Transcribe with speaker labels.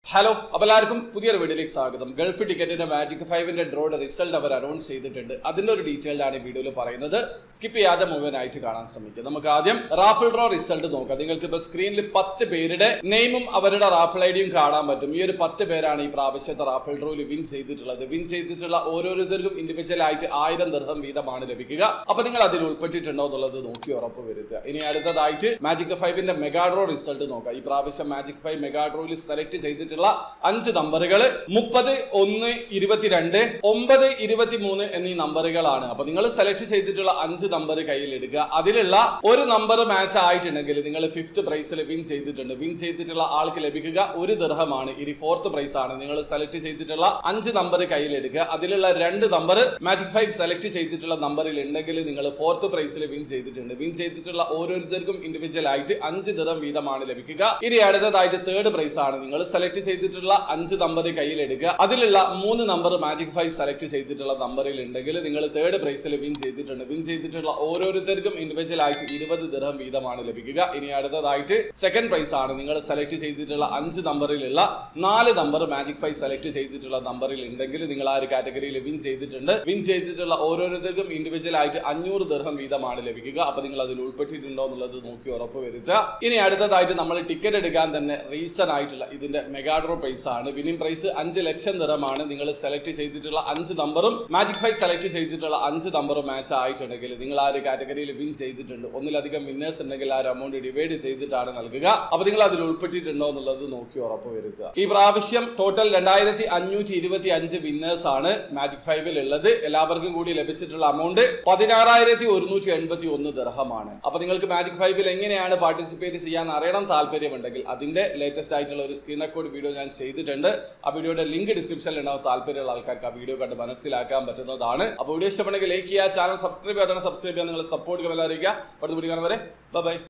Speaker 1: hello അപ്പോൾ എല്ലാവർക്കും പുതിയൊരു വീഡിയോയിലേക്ക് സ്വാഗതം ഗൾഫ് ടിക്കറ്റിന്റെ മാജിക് ഫൈവിന്റെ ഡ്രോയുടെ റിസൾട്ട് അവർ അനൗൺസ് ചെയ്തിട്ടുണ്ട് അതിന്റെ ഒരു ഡീറ്റെയിൽഡ് ആണ് ഈ വീഡിയോയിൽ പറയുന്നത് സ്കിപ്പ് ചെയ്യാതെ മുഴുവനായിട്ട് കാണാൻ ശ്രമിക്കുക നമുക്ക് ആദ്യം റാഫിൾ ഡ്രോ റിസൾട്ട് നോക്കാം നിങ്ങൾക്ക് ഇപ്പോൾ സ്ക്രീനിൽ പത്ത് പേരുടെ നെയിമും അവരുടെ റാഫിൾ ഐഡിയും കാണാൻ പറ്റും ഈ ഒരു പത്ത് പേരാണ് ഈ പ്രാവശ്യത്തെ റാഫിൾ ഡ്രോയിൽ വിൻ ചെയ്തിട്ടുള്ളത് വിൻ ചെയ്തിട്ടുള്ള ഓരോരുത്തർക്കും ഇൻഡിവിജ്വൽ ആയിട്ട് ആയിരം ദർഹം വീതമാണ് ലഭിക്കുക അപ്പൊ നിങ്ങൾ അതിൽ ഉൾപ്പെട്ടിട്ടുണ്ടോ എന്നുള്ളത് നോക്കി ഉറപ്പ് വരുത്തുക ഇനി അടുത്തതായിട്ട് മാജിക് ഫൈവിന്റെ മെഗാ ഡ്രോ റിസൾട്ട് നോക്കാം ഈ പ്രാവശ്യം മാജിക് ഫൈവ് മെഗാ ഡ്രോയിൽ സെലക്ട് ചെയ്തിട്ടുള്ള അഞ്ച് നമ്പറുകൾ മുപ്പത് ഒന്ന് ഇരുപത്തിരണ്ട് ഒമ്പത് ഇരുപത്തിമൂന്ന് എന്നീ നമ്പറുകളാണ് അപ്പൊ നിങ്ങൾ സെലക്ട് ചെയ്തിട്ടുള്ള അഞ്ച് നമ്പർ കയ്യിൽ എടുക്കുക അതിലുള്ള ഒരു നമ്പർ മാച്ച് ആയിട്ടുണ്ടെങ്കിൽ നിങ്ങൾ ഫിഫ്ത് പ്രൈസിൽ വിൻ ചെയ്തിട്ടുണ്ട് വിൻ ചെയ്തിട്ടുള്ള ആൾക്ക് ലഭിക്കുക ഒരു ദർഹമാണ് ഇനി ഫോർത്ത് പ്രൈസ് ആണ് നിങ്ങൾ സെലക്ട് ചെയ്തിട്ടുള്ള അഞ്ച് നമ്പർ കയ്യിൽ എടുക്കുക അതിലുള്ള രണ്ട് നമ്പർ മാജിക് ഫൈവ് സെലക്ട് ചെയ്തിട്ടുള്ള നമ്പറിൽ ഉണ്ടെങ്കിൽ നിങ്ങൾ ഫോർത്ത് പ്രൈസിൽ വിൻ ചെയ്തിട്ടുണ്ട് വിൻ ചെയ്തിട്ടുള്ള ഓരോരുത്തർക്കും ഇൻഡിവിജ്വൽ ആയിട്ട് അഞ്ച് ദിറം വീതമാണ് ലഭിക്കുക ഇനി അടുത്തതായിട്ട് തേർഡ് പ്രൈസ് ആണ് നിങ്ങൾ സെലക്ട് ചെയ്തിട്ടുള്ള അഞ്ച് നമ്പർ കയ്യിൽ എടുക്കുക അതിലുള്ള മൂന്ന് നമ്പർ മാജിക് ഫൈവ് സെലക്ട് ചെയ്തിട്ടുള്ള നമ്പറിൽ ഉണ്ടെങ്കിൽ നിങ്ങൾ തേർഡ് പ്രൈസിൽ വിൻ ചെയ്തിട്ടുണ്ട് വിൻ ചെയ്തിട്ടുള്ള ഓരോരുത്തർക്കും ഇൻഡിവിജ്വൽ ആയിട്ട് ഇരുപത് ദിറം വീതമാണ് ലഭിക്കുക ഇനി അടുത്തതായിട്ട് സെക്കൻഡ് പ്രൈസ് ആണ് നിങ്ങൾ സെലക്ട് ചെയ്തിട്ടുള്ള അഞ്ച് നമ്പറിലുള്ള നാല് നമ്പർ മാജിക് ഫൈവ് സെലക്ട് ചെയ്തിട്ടുള്ള നമ്പറിൽ ഉണ്ടെങ്കിൽ നിങ്ങൾ ആ ഒരു കാറ്റഗറിയിൽ വിൻ ചെയ്തിട്ടുണ്ട് വിൻ ചെയ്തിട്ടുള്ള ഓരോരുത്തർക്കും ഇൻഡിവിജ്വൽ ആയിട്ട് അഞ്ഞൂറ് ദർഹം വീതമാണ് ലഭിക്കുക അപ്പൊ നിങ്ങൾ അതിൽ ഉൾപ്പെട്ടിട്ടുണ്ടോ എന്നുള്ളത് നോക്കി ഉറപ്പ് വരുത്തുക ഇനി അടുത്തതായിട്ട് നമ്മൾ ടിക്കറ്റ് എടുക്കാൻ തന്നെ റീസൺ ആയിട്ടുള്ള ഇതിന്റെ മെഗാഡ്രോ പ്രൈസ് ആണ് വിന്നിംഗ് പ്രൈസ് അഞ്ച് ലക്ഷം നിറമാണ് നിങ്ങൾ സെലക്ട് ചെയ്തിട്ടുള്ള അഞ്ച് നമ്പറും മാജിക് ഫൈവ് സെലക്ട് ചെയ്തിട്ടുള്ള അഞ്ച് നമ്പറും മാച്ച് ആയിട്ടുണ്ടെങ്കിൽ നിങ്ങൾ ആ ഒരു കാറ്റഗറിയിൽ വിൻ ചെയ്തിട്ടുണ്ട് ഒന്നിലധികം വിന്നേഴ്സ് ഉണ്ടെങ്കിൽ ആ ഒരു എമൗണ്ട് ഡിവൈഡ് ചെയ്തിട്ടാണ് നൽകുക അപ്പൊ നിങ്ങൾ അതിൽ ഉൾപ്പെട്ടിട്ടുണ്ടോ എന്നുള്ളത് നോക്കി ഉറപ്പ് വരുത്തുക ഈ പ്രാവശ്യം ടോട്ടൽ രണ്ടായിരത്തി അഞ്ഞൂറ്റി ഇരുപത്തി അഞ്ച് വിന്നേഴ്സ് ആണ് മാജിക് ഫൈവിൽ ഉള്ളത് എല്ലാവർക്കും കൂടി ലഭിച്ചിട്ടുള്ള എമൗണ്ട് പതിനാറായിരത്തി ഒരുന്നൂറ്റി എൺപത്തി ഒന്ന് ദർഹമാണ് അപ്പൊ നിങ്ങൾക്ക് മാജിക് ഫൈവിൽ എങ്ങനെയാണ് പാർട്ടിസിപ്പേറ്റ് ചെയ്യാൻ അറിയണം താല്പര്യമുണ്ടെങ്കിൽ അതിന്റെ ലേറ്റസ്റ്റ് ആയിട്ടുള്ള ഒരു സ്ക്രീൻ റെക്കോർഡ് വീഡിയോ ഞാൻ ചെയ്തിട്ടുണ്ട് ആ വീഡിയോയുടെ ലിങ്ക് ഡിസ്ക്രിപ്ഷനിൽ ഉണ്ടാവും താല്പര്യമുള്ള ആൾക്കാർക്ക് ആ വീഡിയോ കണ്ട് മനസ്സിലാക്കാൻ പറ്റുന്നതാണ് അപ്പോൾ വീഡിയോ ഇഷ്ടപ്പെടുന്നെങ്കിൽ ലൈക്ക് ചെയ്യുക ചാനൽ സബ്സ്ക്രൈബ് ചെയ്യാതെ സബ്സ്ക്രൈബ് ചെയ്യാൻ നിങ്ങൾ സപ്പോർട്ട് ചെയ്യാൻ അറിയിക്കുക അടുത്ത വീഡിയോ കാണുന്നവരെ ബൈ